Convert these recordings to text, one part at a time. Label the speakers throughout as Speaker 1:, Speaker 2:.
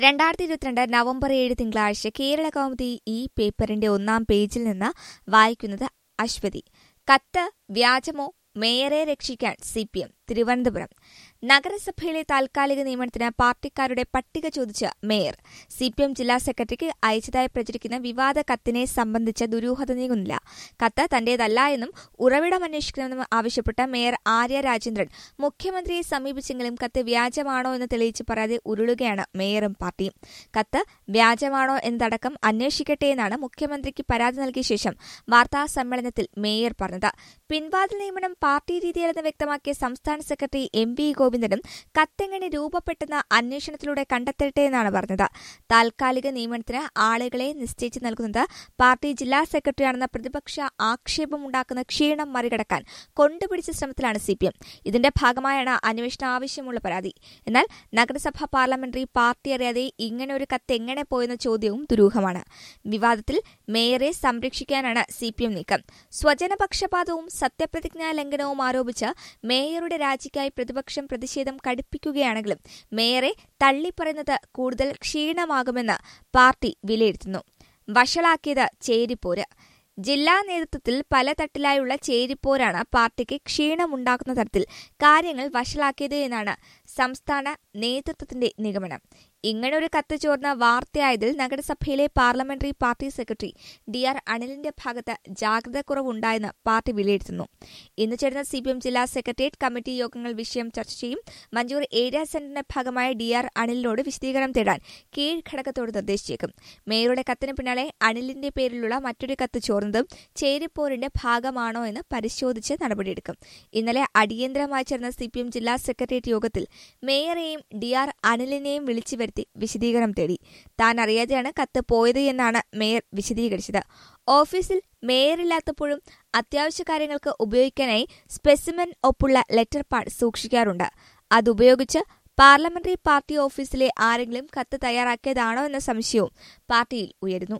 Speaker 1: രണ്ടായിരത്തി ഇരുപത്തിരണ്ട് നവംബർ ഏഴ് തിങ്കളാഴ്ച കേരള കൗമുദി ഈ പേപ്പറിന്റെ ഒന്നാം പേജിൽ നിന്ന് വായിക്കുന്നത് അശ്വതി കത്ത് വ്യാജമോ മേയറെ രക്ഷിക്കാൻ സി പി എം തിരുവനന്തപുരം നഗരസഭയിലെ താൽക്കാലിക നിയമനത്തിന് പാർട്ടിക്കാരുടെ പട്ടിക ചോദിച്ച് മേയർ സി പി എം ജില്ലാ സെക്രട്ടറിക്ക് അയച്ചതായി പ്രചരിക്കുന്ന വിവാദ കത്തിനെ സംബന്ധിച്ച ദുരൂഹത നീങ്ങുന്നില്ല കത്ത് തന്റേതല്ല എന്നും ഉറവിടം അന്വേഷിക്കണമെന്നും ആവശ്യപ്പെട്ട മേയർ ആര്യ രാജേന്ദ്രൻ മുഖ്യമന്ത്രിയെ സമീപിച്ചെങ്കിലും കത്ത് വ്യാജമാണോ എന്ന് തെളിയിച്ച് പറയാതെ ഉരുളുകയാണ് മേയറും പാർട്ടിയും കത്ത് വ്യാജമാണോ എന്നതടക്കം അന്വേഷിക്കട്ടെ എന്നാണ് മുഖ്യമന്ത്രിക്ക് പരാതി നൽകിയ ശേഷം വാർത്താ സമ്മേളനത്തിൽ മേയർ പറഞ്ഞത് പിൻവാതിൽ നിയമനം പാർട്ടി രീതിയിലെന്ന് വ്യക്തമാക്കിയ സംസ്ഥാന സെക്രട്ടറി എം വി ഗോവിന്ദനും കത്തെങ്ങനെ രൂപപ്പെട്ടെന്ന അന്വേഷണത്തിലൂടെ കണ്ടെത്തട്ടെ എന്നാണ് പറഞ്ഞത് താൽക്കാലിക നിയമനത്തിന് ആളുകളെ നിശ്ചയിച്ച് നൽകുന്നത് പാർട്ടി ജില്ലാ സെക്രട്ടറിയാണെന്ന പ്രതിപക്ഷ ആക്ഷേപമുണ്ടാക്കുന്ന ക്ഷീണം മറികടക്കാൻ കൊണ്ടുപിടിച്ച ശ്രമത്തിലാണ് സി പി എം ഇതിന്റെ ഭാഗമായാണ് അന്വേഷണം ആവശ്യമുള്ള പരാതി എന്നാൽ നഗരസഭ പാർലമെന്ററി പാർട്ടി അറിയാതെ ഇങ്ങനെ ഒരു കത്ത് എങ്ങനെ പോയെന്ന ചോദ്യവും ദുരൂഹമാണ് വിവാദത്തിൽ മേയറെ സംരക്ഷിക്കാനാണ് സി പി എം നീക്കം സ്വജനപക്ഷപാതവും സത്യപ്രതിജ്ഞാ ലംഘനവും ആരോപിച്ച് മേയറുടെ രാജിക്കായി പ്രതിപക്ഷം പ്രതിഷേധം കടുപ്പിക്കുകയാണെങ്കിലും മേയറെ തള്ളിപ്പറയുന്നത് കൂടുതൽ ക്ഷീണമാകുമെന്ന് പാർട്ടി വിലയിരുത്തുന്നു വഷളാക്കിയത് ചേരിപ്പോര് ജില്ലാ നേതൃത്വത്തിൽ പല തട്ടിലായുള്ള ചേരിപ്പോരാണ് പാർട്ടിക്ക് ക്ഷീണമുണ്ടാക്കുന്ന തരത്തിൽ കാര്യങ്ങൾ വഷളാക്കിയത് എന്നാണ് സംസ്ഥാന നേതൃത്വത്തിന്റെ നിഗമനം ഇങ്ങനൊരു കത്ത് ചോർന്ന വാർത്തയായതിൽ നഗരസഭയിലെ parliamentary party secretary D R അനിലിന്റെ ഭാഗത്ത് ജാഗ്രതക്കുറവുണ്ടായെന്ന് പാർട്ടി വിലയിരുത്തുന്നു ഇന്ന് ചേർന്ന സി പി എം ജില്ലാ സെക്രട്ടേറിയറ്റ് കമ്മിറ്റി യോഗങ്ങൾ വിഷയം ചർച്ച ചെയ്യും മഞ്ചൂർ ഏരിയ സെന്ററിന്റെ ഭാഗമായ ഡി ആർ അനിലിനോട് വിശദീകരണം തേടാൻ കീഴ്ഘടകത്തോട് നിർദ്ദേശിച്ചേക്കും മേയറുടെ കത്തിന് പിന്നാലെ അനിലിന്റെ പേരിലുള്ള മറ്റൊരു കത്ത് ചോർന്നതും ചേരിപ്പോരിന്റെ ഭാഗമാണോ എന്ന് പരിശോധിച്ച് നടപടിയെടുക്കും ഇന്നലെ അടിയന്തരമായി ചേർന്ന സി പി എം ജില്ലാ സെക്രട്ടേറിയറ്റ് യോഗത്തിൽ മേയറെയും ഡി ആർ അനിലിനെയും വിളിച്ചു വരുത്തി വിശദീകരണം തേടി താൻ അറിയാതെയാണ് കത്ത് പോയത് എന്നാണ് മേയർ വിശദീകരിച്ചത് ഓഫീസിൽ മേയറില്ലാത്തപ്പോഴും അത്യാവശ്യ കാര്യങ്ങൾക്ക് ഉപയോഗിക്കാനായി സ്പെസിമെൻ ഒപ്പുള്ള ലെറ്റർ പാഡ് സൂക്ഷിക്കാറുണ്ട് അതുപയോഗിച്ച് പാർലമെന്ററി പാർട്ടി ഓഫീസിലെ ആരെങ്കിലും കത്ത് തയ്യാറാക്കിയതാണോ എന്ന സംശയവും പാർട്ടിയിൽ ഉയരുന്നു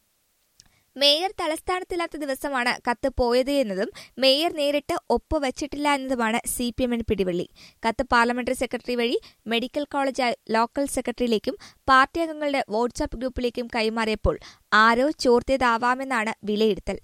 Speaker 1: മേയർ തലസ്ഥാനത്തില്ലാത്ത ദിവസമാണ് കത്ത് പോയത് എന്നതും മേയർ നേരിട്ട് ഒപ്പുവച്ചിട്ടില്ല എന്നതുമാണ് സി പി എമ്മിന് പിടിവള്ളി കത്ത് പാർലമെന്ററി സെക്രട്ടറി വഴി മെഡിക്കൽ കോളേജ് ലോക്കൽ സെക്രട്ടറിയിലേക്കും പാർട്ടി അംഗങ്ങളുടെ വാട്സാപ്പ് ഗ്രൂപ്പിലേക്കും കൈമാറിയപ്പോൾ ആരോ ചോർത്തിയതാവാമെന്നാണ് വിലയിരുത്തൽ